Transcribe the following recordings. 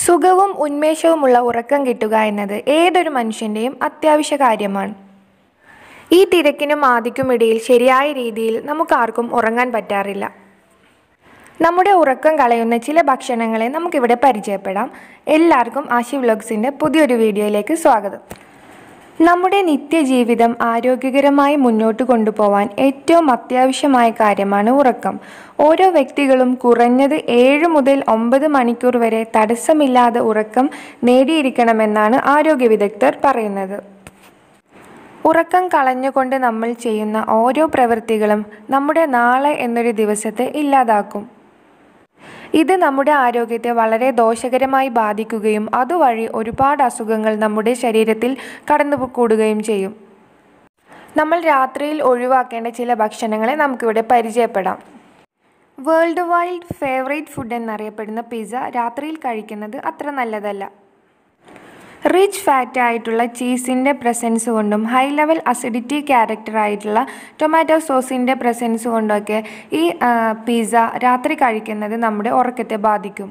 സുഖവും ഉന്മേഷവുമുള്ള ഉറക്കം കിട്ടുക എന്നത് ഏതൊരു മനുഷ്യൻ്റെയും അത്യാവശ്യ കാര്യമാണ് ഈ തിരക്കിനും ആദിക്കുമിടയിൽ ശരിയായ രീതിയിൽ നമുക്കാർക്കും ഉറങ്ങാൻ പറ്റാറില്ല നമ്മുടെ ഉറക്കം കളയുന്ന ചില ഭക്ഷണങ്ങളെ നമുക്കിവിടെ പരിചയപ്പെടാം എല്ലാവർക്കും ആശി വ്ലോഗ്സിൻ്റെ പുതിയൊരു വീഡിയോയിലേക്ക് സ്വാഗതം നമ്മുടെ നിത്യജീവിതം ആരോഗ്യകരമായി മുന്നോട്ട് കൊണ്ടുപോകാൻ ഏറ്റവും അത്യാവശ്യമായ കാര്യമാണ് ഉറക്കം ഓരോ വ്യക്തികളും കുറഞ്ഞത് ഏഴ് മുതൽ ഒമ്പത് മണിക്കൂർ വരെ തടസ്സമില്ലാതെ ഉറക്കം നേടിയിരിക്കണമെന്നാണ് ആരോഗ്യ വിദഗ്ധർ പറയുന്നത് ഉറക്കം കളഞ്ഞുകൊണ്ട് നമ്മൾ ചെയ്യുന്ന ഓരോ പ്രവൃത്തികളും നമ്മുടെ നാളെ എന്നൊരു ദിവസത്തെ ഇല്ലാതാക്കും ഇത് നമ്മുടെ ആരോഗ്യത്തെ വളരെ ദോഷകരമായി ബാധിക്കുകയും അതുവഴി ഒരുപാട് അസുഖങ്ങൾ നമ്മുടെ ശരീരത്തിൽ കടന്നു കൂടുകയും ചെയ്യും നമ്മൾ രാത്രിയിൽ ഒഴിവാക്കേണ്ട ചില ഭക്ഷണങ്ങളെ നമുക്കിവിടെ പരിചയപ്പെടാം വേൾഡ് വൈഡ് ഫേവറേറ്റ് ഫുഡ് എന്നറിയപ്പെടുന്ന പിസ്സ രാത്രിയിൽ കഴിക്കുന്നത് അത്ര നല്ലതല്ല റിച്ച് ഫാറ്റ് ആയിട്ടുള്ള ചീസിൻ്റെ പ്രസൻസ് കൊണ്ടും ഹൈ ലെവൽ അസിഡിറ്റി ക്യാരക്ടർ ആയിട്ടുള്ള ടൊമാറ്റോ സോസിൻ്റെ പ്രസൻസ് കൊണ്ടൊക്കെ ഈ പിസ്സ രാത്രി കഴിക്കുന്നത് നമ്മുടെ ഉറക്കത്തെ ബാധിക്കും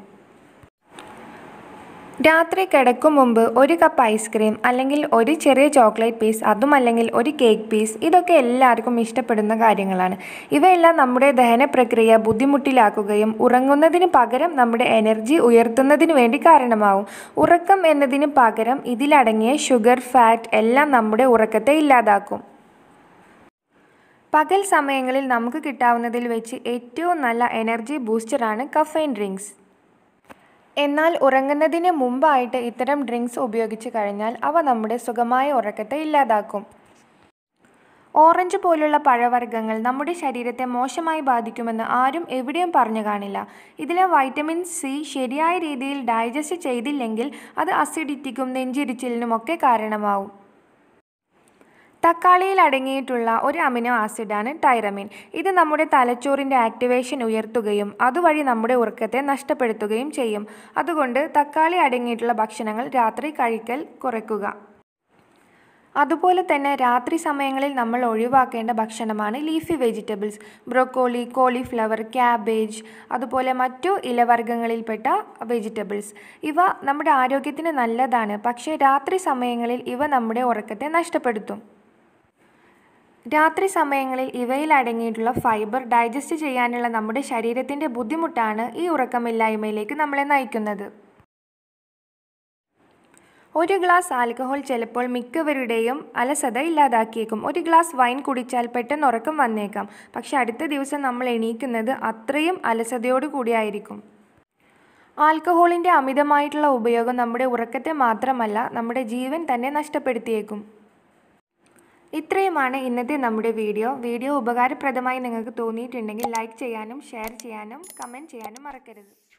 രാത്രി കിടക്കും മുമ്പ് ഒരു കപ്പ് ഐസ്ക്രീം അല്ലെങ്കിൽ ഒരു ചെറിയ ചോക്ലേറ്റ് പീസ് അതും അല്ലെങ്കിൽ ഒരു കേക്ക് പീസ് ഇതൊക്കെ എല്ലാവർക്കും ഇഷ്ടപ്പെടുന്ന കാര്യങ്ങളാണ് ഇവയെല്ലാം നമ്മുടെ ദഹന പ്രക്രിയ ബുദ്ധിമുട്ടിലാക്കുകയും ഉറങ്ങുന്നതിന് പകരം നമ്മുടെ എനർജി ഉയർത്തുന്നതിന് വേണ്ടി കാരണമാവും ഉറക്കം എന്നതിന് പകരം ഇതിലടങ്ങിയ ഷുഗർ ഫാറ്റ് എല്ലാം നമ്മുടെ ഉറക്കത്തെ ഇല്ലാതാക്കും പകൽ സമയങ്ങളിൽ നമുക്ക് കിട്ടാവുന്നതിൽ വെച്ച് ഏറ്റവും നല്ല എനർജി ബൂസ്റ്ററാണ് കഫൈൻ ഡ്രിങ്ക്സ് എന്നാൽ ഉറങ്ങുന്നതിന് മുമ്പായിട്ട് ഇത്തരം ഡ്രിങ്ക്സ് ഉപയോഗിച്ച് കഴിഞ്ഞാൽ അവ നമ്മുടെ സുഖമായ ഉറക്കത്തെ ഇല്ലാതാക്കും ഓറഞ്ച് പോലുള്ള പഴവർഗ്ഗങ്ങൾ നമ്മുടെ ശരീരത്തെ മോശമായി ബാധിക്കുമെന്ന് ആരും എവിടെയും പറഞ്ഞു കാണില്ല ഇതിലെ വൈറ്റമിൻ സി ശരിയായ രീതിയിൽ ഡൈജസ്റ്റ് ചെയ്തില്ലെങ്കിൽ അത് അസിഡിറ്റിക്കും നെഞ്ചിരിച്ചിലിനുമൊക്കെ കാരണമാവും തക്കാളിയിൽ അടങ്ങിയിട്ടുള്ള ഒരു അമിനോ ആസിഡാണ് ടൈറമിൻ ഇത് നമ്മുടെ തലച്ചോറിൻ്റെ ആക്ടിവേഷൻ ഉയർത്തുകയും അതുവഴി നമ്മുടെ ഉറക്കത്തെ നഷ്ടപ്പെടുത്തുകയും ചെയ്യും അതുകൊണ്ട് തക്കാളി അടങ്ങിയിട്ടുള്ള ഭക്ഷണങ്ങൾ രാത്രി കഴിക്കൽ കുറയ്ക്കുക അതുപോലെ തന്നെ രാത്രി സമയങ്ങളിൽ നമ്മൾ ഒഴിവാക്കേണ്ട ഭക്ഷണമാണ് leafy vegetables broccoli cauliflower cabbage അതുപോലെ മറ്റു ഇലവർഗ്ഗങ്ങളിൽപ്പെട്ട വെജിറ്റബിൾസ് ഇവ നമ്മുടെ ആരോഗ്യത്തിന് നല്ലതാണ് പക്ഷേ രാത്രി സമയങ്ങളിൽ ഇവ നമ്മുടെ ഉറക്കത്തെ നഷ്ടപ്പെടുത്തും രാത്രി സമയങ്ങളിൽ ഇവയിൽ അടങ്ങിയിട്ടുള്ള ഫൈബർ ഡൈജസ്റ്റ് ചെയ്യാനുള്ള നമ്മുടെ ശരീരത്തിൻ്റെ ബുദ്ധിമുട്ടാണ് ഈ ഉറക്കമില്ലായ്മയിലേക്ക് നമ്മളെ നയിക്കുന്നത് ഒരു ഗ്ലാസ് ആൽക്കഹോൾ ചിലപ്പോൾ മിക്കവരുടെയും അലസത ഇല്ലാതാക്കിയേക്കും ഒരു ഗ്ലാസ് വൈൻ കുടിച്ചാൽ പെട്ടെന്ന് ഉറക്കം വന്നേക്കാം പക്ഷെ അടുത്ത ദിവസം നമ്മൾ എണീക്കുന്നത് അത്രയും അലസതയോടു കൂടിയായിരിക്കും ആൽക്കഹോളിൻ്റെ അമിതമായിട്ടുള്ള ഉപയോഗം നമ്മുടെ ഉറക്കത്തെ മാത്രമല്ല നമ്മുടെ ജീവൻ തന്നെ നഷ്ടപ്പെടുത്തിയേക്കും ഇത്രയുമാണ് ഇന്നത്തെ നമ്മുടെ വീഡിയോ വീഡിയോ ഉപകാരപ്രദമായി നിങ്ങൾക്ക് തോന്നിയിട്ടുണ്ടെങ്കിൽ ലൈക്ക് ചെയ്യാനും ഷെയർ ചെയ്യാനും കമൻറ്റ് ചെയ്യാനും മറക്കരുത്